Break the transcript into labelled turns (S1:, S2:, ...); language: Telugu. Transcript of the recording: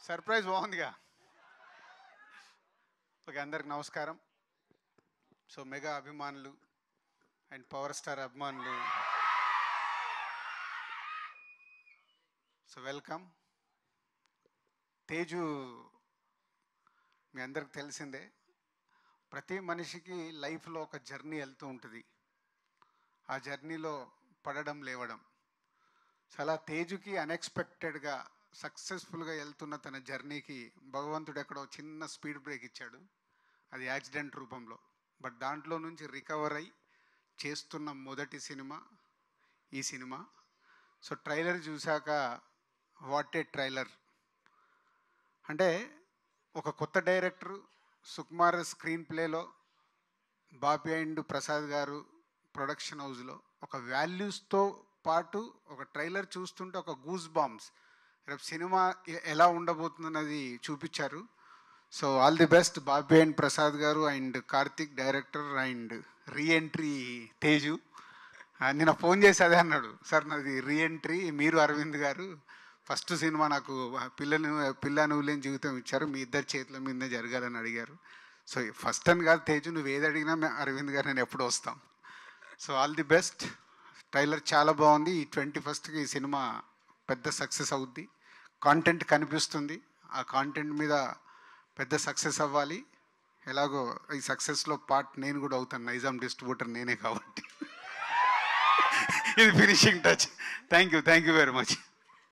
S1: సర్ప్రైజ్ బాగుందిగా ఓకే అందరికి నమస్కారం సో మెగా అభిమానులు అండ్ పవర్ స్టార్ అభిమానులు సో వెల్కమ్ తేజు మీ అందరికి తెలిసిందే ప్రతి మనిషికి లైఫ్లో ఒక జర్నీ వెళ్తూ ఉంటుంది ఆ జర్నీలో పడడం లేవడం చాలా తేజుకి అన్ఎక్స్పెక్టెడ్గా సక్సెస్ఫుల్గా వెళ్తున్న తన జర్నీకి భగవంతుడు ఎక్కడో చిన్న స్పీడ్ బ్రేక్ ఇచ్చాడు అది యాక్సిడెంట్ రూపంలో బట్ దాంట్లో నుంచి రికవర్ అయి చేస్తున్న మొదటి సినిమా ఈ సినిమా సో ట్రైలర్ చూశాక వాట్ ఏ ట్రైలర్ అంటే ఒక కొత్త డైరెక్టర్ సుకుమార్ స్క్రీన్ ప్లేలో బాబీ అండ్ ప్రసాద్ గారు ప్రొడక్షన్ హౌస్లో ఒక వాల్యూస్తో పాటు ఒక ట్రైలర్ చూస్తుంటే ఒక గూస్ బాంబ్స్ రేపు సినిమా ఎ- ఎలా ఉండబోతుందన్నది చూపించారు so all the best Bobby and Prasad garu and Karthik director and reentry Teju ఆ, నిన్న ఫోన్ చేసి అదే అన్నాడు సార్ నాది రీఎంట్రీ మీరు అరవింద్ గారు ఫస్ట్ సినిమా నాకు పిల్లని పిల్ల నువ్వు లేని జీవితం ఇచ్చారు మీ ఇద్దరి చేతుల మీదే జరగాలని అడిగారు సో ఫస్ట్ అని కాదు తేజు నువ్వు ఏది అడిగినా మే- అరవింద్ గారు నేను ఎప్పుడు వస్తాం so all the best trailer చాలా బాగుంది ఈ ట్వంటీ ఫస్ట్కి ఈ సినిమా పెద్ద సక్సెస్ అవుద్ది కాంటెంట్ కనిపిస్తుంది ఆ కాంటెంట్ మీద పెద్ద సక్సెస్ అవ్వాలి ఎలాగో ఈ సక్సెస్లో పార్ట్ నేను కూడా అవుతాను నైజాం డిస్ట్రిబ్యూటర్ నేనే కాబట్టి ఇది finishing touch thank you thank you very much